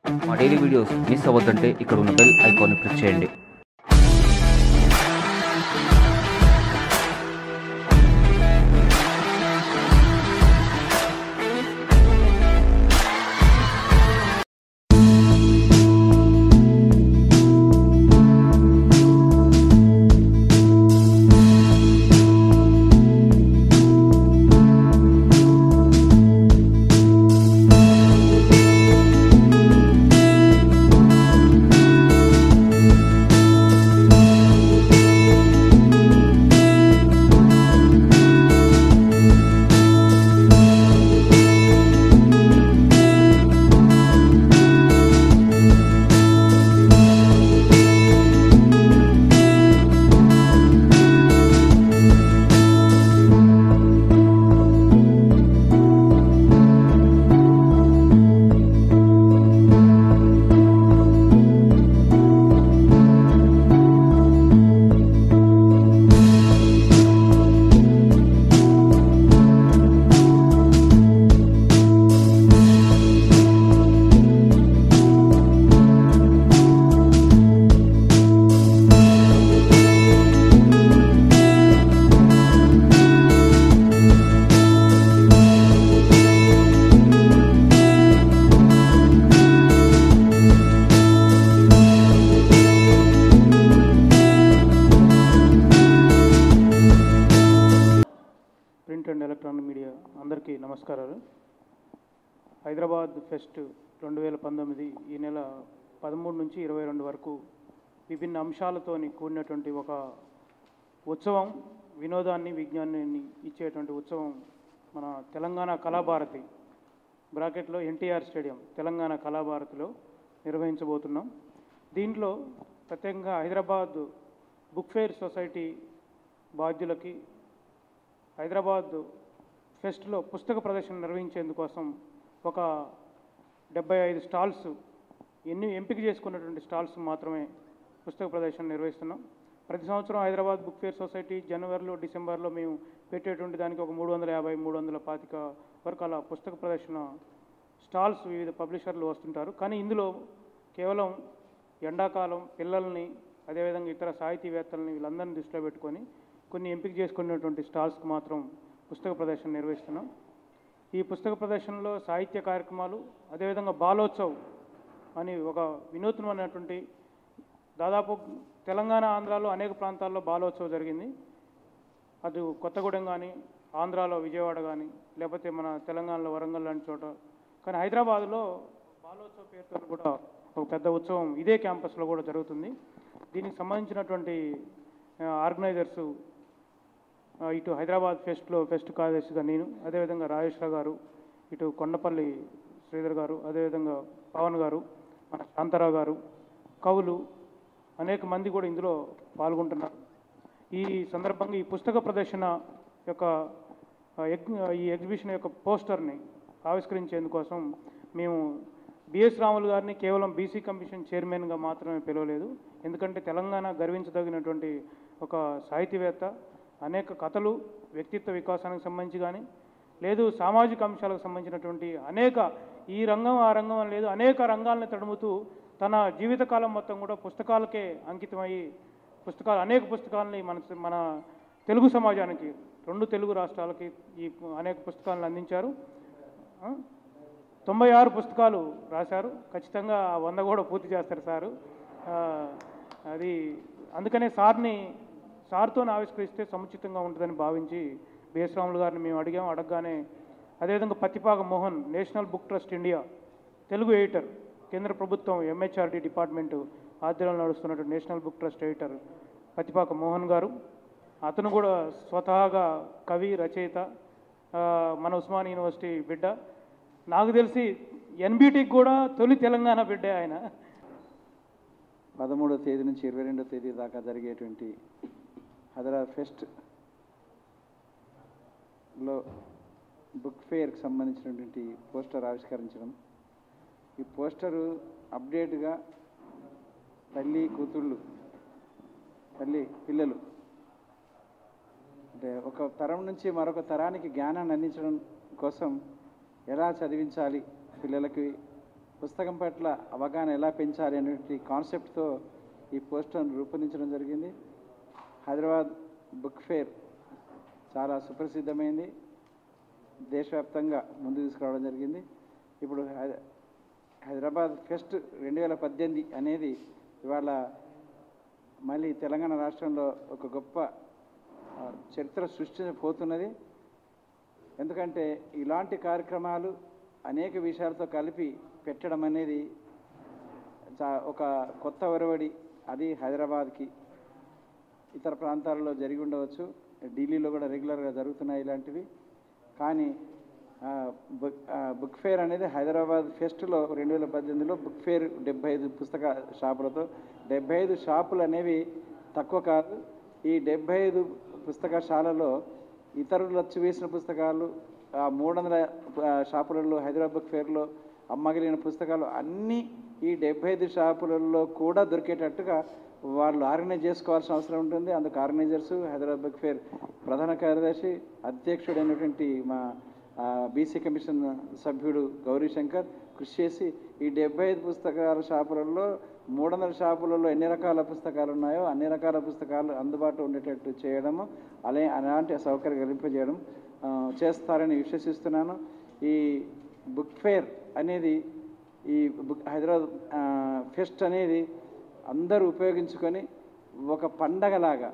మా daily videos miss అవ్వద్దంటే ఇక్కడ ఉన్న బెల్ ఐకాన్ని క్లిక్ చేయండి ప్రింట్ అండ్ ఎలక్ట్రానిక్ మీడియా అందరికీ నమస్కారాలు హైదరాబాద్ ఫెస్ట్ రెండు వేల పంతొమ్మిది ఈ నెల పదమూడు నుంచి ఇరవై రెండు వరకు విభిన్న అంశాలతోని కూడినటువంటి ఒక ఉత్సవం వినోదాన్ని విజ్ఞానాన్ని ఇచ్చేటువంటి ఉత్సవం మన తెలంగాణ కళాభారతి బ్రాకెట్లో ఎన్టీఆర్ స్టేడియం తెలంగాణ కళాభారతిలో నిర్వహించబోతున్నాం దీంట్లో ప్రత్యేకంగా హైదరాబాద్ బుక్ ఫేర్ సొసైటీ బాధ్యులకి హైదరాబాద్ ఫెస్ట్లో పుస్తక ప్రదర్శన నిర్వహించేందుకోసం ఒక డెబ్బై ఐదు స్టాల్స్ ఎన్ని ఎంపిక చేసుకున్నటువంటి స్టాల్స్ మాత్రమే పుస్తక ప్రదర్శన నిర్వహిస్తున్నాం ప్రతి సంవత్సరం హైదరాబాద్ బుక్ ఫేర్ సొసైటీ జనవరిలో డిసెంబర్లో మేము పెట్టేటువంటి దానికి ఒక మూడు వందల యాభై మూడు వందల పాతిక వరకు అలా పుస్తక ప్రదర్శన స్టాల్స్ వివిధ పబ్లిషర్లు వస్తుంటారు కానీ ఇందులో కేవలం ఎండాకాలం పిల్లల్ని అదేవిధంగా ఇతర సాహితీవేత్తలని వీళ్ళందరినీ దృష్టిలో పెట్టుకొని కొన్ని ఎంపిక చేసుకున్నటువంటి స్టాల్స్కి మాత్రం పుస్తక ప్రదర్శన నిర్వహిస్తున్నాం ఈ పుస్తక ప్రదర్శనలో సాహిత్య కార్యక్రమాలు అదేవిధంగా బాలోత్సవ్ అని ఒక వినూత్నమైనటువంటి దాదాపు తెలంగాణ ఆంధ్రాలో అనేక ప్రాంతాల్లో బాలోత్సవ్ జరిగింది అది కొత్తగూడెం కానీ ఆంధ్రాలో విజయవాడ కానీ లేకపోతే మన తెలంగాణలో వరంగల్ లాంటి చోట కానీ హైదరాబాద్లో బాలోత్సవ్ పేరుతో కూడా ఒక పెద్ద ఉత్సవం ఇదే క్యాంపస్లో కూడా జరుగుతుంది దీనికి సంబంధించినటువంటి ఆర్గనైజర్సు ఆ, ఇటు హైదరాబాద్ ఫెస్ట్లో ఫెస్ట్ కార్యదర్శిగా నేను అదేవిధంగా రాజేశ్వర గారు ఇటు కొండపల్లి శ్రీధర్ గారు అదేవిధంగా పవన్ గారు మన శాంతారావు గారు కవులు అనేక మంది కూడా ఇందులో పాల్గొంటున్నారు ఈ సందర్భంగా ఈ పుస్తక ప్రదర్శన యొక్క ఆ, ఎగ్ ఈ ఎగ్జిబిషన్ యొక్క పోస్టర్ని ఆవిష్కరించేందుకోసం మేము బిఎస్ రాములు గారిని కేవలం బీసీ కమిషన్ చైర్మన్గా మాత్రమే పిలవలేదు ఎందుకంటే తెలంగాణ గర్వించదగినటువంటి ఒక సాహితీవేత్త అనేక కథలు వ్యక్తిత్వ వికాసానికి సంబంధించి కానీ లేదు సామాజిక అంశాలకు సంబంధించినటువంటి అనేక ఈ రంగం ఆ రంగం అని లేదు అనేక రంగాలను తడుముతూ తన జీవితకాలం మొత్తం కూడా పుస్తకాలకే అంకితమయ్యి పుస్తకాలు అనేక పుస్తకాలని మన మన తెలుగు సమాజానికి రెండు తెలుగు రాష్ట్రాలకి ఈ అనేక పుస్తకాలను అందించారు ఆ? తొంభై ఆరు పుస్తకాలు రాశారు ఖచ్చితంగా ఆ వంద కూడా పూర్తి చేస్తారు సారు ఆ, అది అందుకనే సార్ని సార్తో ఆవిష్కరిస్తే సముచితంగా ఉంటుందని భావించి బిఎస్ రాములు గారిని మేము అడిగాం అడగగానే అదేవిధంగా Pattipaka Mohan national book trust India Telugu editor కేంద్ర ప్రభుత్వం ఎంహెచ్ఆర్డి డిపార్ట్మెంటు ఆధ్వర్యంలో నడుస్తున్నటువంటి national book trust editor Pattipaka Mohan garu అతను కూడా స్వతహాగా కవి రచయిత ఆ, మన ఉస్మాన్ యూనివర్సిటీ బిడ్డ నాకు తెలిసి ఎన్బిటికి కూడా తొలి తెలంగాణ బిడ్డే ఆయన పదమూడో తేదీ నుంచి ఇరవై రెండో తేదీ దాకా జరిగేటువంటి హైదరాబాద్ ఫెస్ట్ లో బుక్ ఫేర్కి సంబంధించినటువంటి పోస్టర్ ఆవిష్కరించడం ఈ పోస్టరు అప్డేట్గా తల్లి కూతుళ్ళు తల్లి పిల్లలు అంటే ఒక తరం నుంచి మరొక తరానికి జ్ఞానాన్ని అందించడం కోసం ఎలా చదివించాలి పిల్లలకి పుస్తకం పట్ల అవగాహన ఎలా పెంచాలి అనేటువంటి కాన్సెప్ట్తో ఈ పోస్టర్ను రూపొందించడం జరిగింది హైదరాబాద్ బుక్ ఫేర్ చాలా సుప్రసిద్ధమైంది దేశవ్యాప్తంగా ముందు తీసుకురావడం జరిగింది ఇప్పుడు హై- హైదరాబాద్ ఫెస్ట్ రెండు వేల పద్దెనిమిది అనేది ఇవాళ మళ్ళీ తెలంగాణ రాష్ట్రంలో ఒక గొప్ప ఆ, చరిత్ర సృష్టించబోతున్నది ఎందుకంటే ఇలాంటి కార్యక్రమాలు అనేక విషయాలతో కలిపి పెట్టడం అనేది చా- ఒక కొత్త ఒరవడి అది హైదరాబాద్కి ఇతర ప్రాంతాలలో జరిగి ఉండవచ్చు ఢిల్లీలో కూడా రెగ్యులర్గా జరుగుతున్నాయి ఇలాంటివి కానీ ఆ, బుక్ ఆ, బుక్ ఫేర్ అనేది హైదరాబాద్ ఫెస్ట్లో రెండు వేల పద్దెనిమిదిలో బుక్ ఫేర్ డెబ్బై ఐదు పుస్తక షాపులతో డెబ్బై ఐదు షాపులు అనేవి తక్కువ కాదు ఈ డెబ్బై ఐదు పుస్తకశాలలో ఇతరులు వచ్చి వేసిన పుస్తకాలు ఆ మూడు వందల ఆ, షాపులలో హైదరాబాద్ బుక్ ఫేర్లో అమ్మగలిగిన పుస్తకాలు అన్నీ ఈ డెబ్బై ఐదు షాపులలో కూడా దొరికేటట్టుగా వాళ్ళు ఆర్గనైజ్ చేసుకోవాల్సిన అవసరం ఉంటుంది అందుకు ఆర్గనైజర్స్ హైదరాబాద్ బుక్ ఫేర్ ప్రధాన కార్యదర్శి అధ్యక్షుడైనటువంటి మా బీసీ కమిషన్ సభ్యుడు గౌరీ శంకర్ కృషి చేసి ఈ డెబ్బై ఐదు పుస్తకాల షాపులలో మూడు వందల షాపులలో ఎన్ని రకాల పుస్తకాలు ఉన్నాయో అన్ని రకాల పుస్తకాలు అందుబాటులో ఉండేటట్టు చేయడము అలా అలాంటి సౌకర్యం కల్పింపజేయడం ఆ, చేస్తారని విశ్వసిస్తున్నాను ఈ బుక్ ఫేర్ అనేది ఈ బుక్ హైదరాబాద్ ఆ, ఫెస్ట్ అనేది అందరూ ఉపయోగించుకొని ఒక పండగలాగా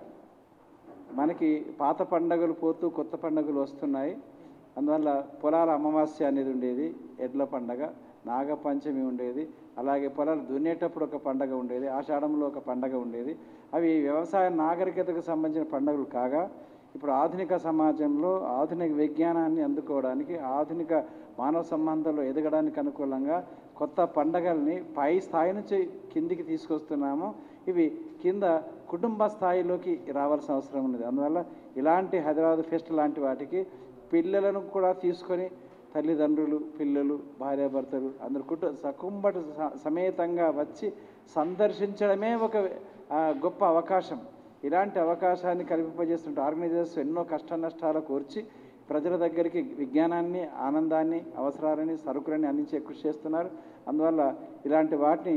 మనకి పాత పండగలు పోతూ కొత్త పండగలు వస్తున్నాయి అందువల్ల పొలాల అమావాస్య అనేది ఉండేది ఎడ్ల పండగ నాగపంచమి ఉండేది అలాగే పొలాలు దున్నేటప్పుడు ఒక పండగ ఉండేది ఆషాఢంలో ఒక పండగ ఉండేది అవి వ్యవసాయ నాగరికతకు సంబంధించిన పండుగలు కాగా ఇప్పుడు ఆధునిక సమాజంలో ఆధునిక విజ్ఞానాన్ని అందుకోవడానికి ఆధునిక మానవ సంబంధాల్లో ఎదగడానికి అనుకూలంగా కొత్త పండగల్ని పై స్థాయి నుంచి కిందికి తీసుకొస్తున్నాము ఇవి కింద కుటుంబ స్థాయిలోకి రావాల్సిన అవసరం ఉన్నది అందువల్ల ఇలాంటి హైదరాబాద్ ఫెస్ట్ లాంటి వాటికి పిల్లలను కూడా తీసుకొని తల్లిదండ్రులు పిల్లలు భార్యాభర్తలు అందరు కుటుంబ సకుంబటి స- సమేతంగా వచ్చి సందర్శించడమే ఒక ఆ, గొప్ప అవకాశం ఇలాంటి అవకాశాన్ని కల్పింపజేస్తుంటే ఆర్గనైజర్స్ ఎన్నో కష్ట నష్టాలు కోర్చి ప్రజల దగ్గరికి విజ్ఞానాన్ని ఆనందాన్ని అవసరాలని సరుకులని అందించే కృషి చేస్తున్నారు అందువల్ల ఇలాంటి వాటిని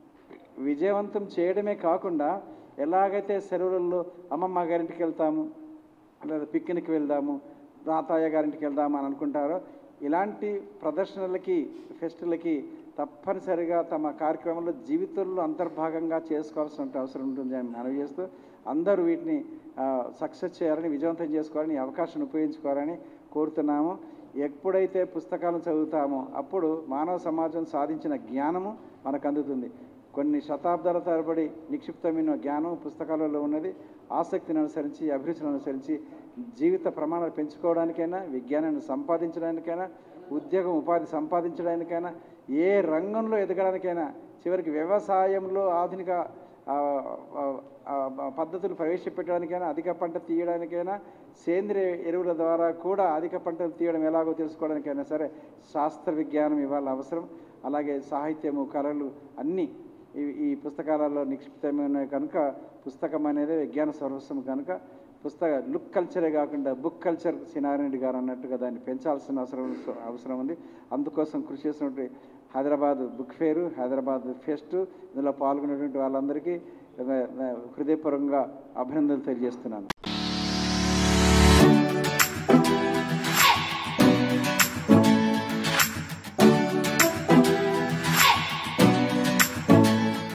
విజయవంతం చేయడమే కాకుండా ఎలాగైతే సెలవులలో అమ్మమ్మ గారింటికి వెళ్తాము లేదా పిక్నిక్ వెళ్దాము తాతయ్య గారింటికి వెళ్దాము అని అనుకుంటారో ఇలాంటి ప్రదర్శనలకి ఫెస్టులకి తప్పనిసరిగా తమ కార్యక్రమంలో జీవితంలో అంతర్భాగంగా చేసుకోవాల్సిన అవసరం ఉంటుంది అని మనవి చేస్తూ అందరూ వీటిని సక్సెస్ చేయాలని విజయవంతం చేసుకోవాలని ఈ అవకాశాన్ని ఉపయోగించుకోవాలని కోరుతున్నాము ఎప్పుడైతే పుస్తకాలను చదువుతామో అప్పుడు మానవ సమాజం సాధించిన జ్ఞానము మనకు అందుతుంది కొన్ని శతాబ్దాల తరబడి నిక్షిప్తమైన జ్ఞానం పుస్తకాలలో ఉన్నది ఆసక్తిని అనుసరించి అభిరుచిని అనుసరించి జీవిత ప్రమాణాలు పెంచుకోవడానికైనా విజ్ఞానాన్ని సంపాదించడానికైనా ఉద్యోగం ఉపాధి సంపాదించడానికైనా ఏ రంగంలో ఎదగడానికైనా చివరికి వ్యవసాయంలో ఆధునిక ఆ, ఆ, ఆ, ఆ, పద్ధతులు ప్రవేశపెట్టడానికైనా అధిక పంట తీయడానికైనా సేంద్రియ ఎరువుల ద్వారా కూడా అధిక పంటలు తీయడం ఎలాగో తెలుసుకోవడానికైనా సరే శాస్త్ర విజ్ఞానం ఇవాళ అవసరం అలాగే సాహిత్యము కళలు అన్నీ ఈ ఈ పుస్తకాలలో నిక్షిప్తమైన కనుక పుస్తకం అనేది విజ్ఞాన సర్వస్వం కనుక పుస్తక లుక్ కల్చరే కాకుండా బుక్ కల్చర్ సినారెడ్డి గారు అన్నట్టుగా దాన్ని పెంచాల్సిన అవసరం అవసరం ఉంది అందుకోసం కృషి చేసినటువంటి Hyderabad book fair Hyderabad fest ఇందులో పాల్గొన్నటువంటి వాళ్ళందరికీ ఆ, ఆ, హృదయపూర్వకంగా అభినందనలు తెలియజేస్తున్నాను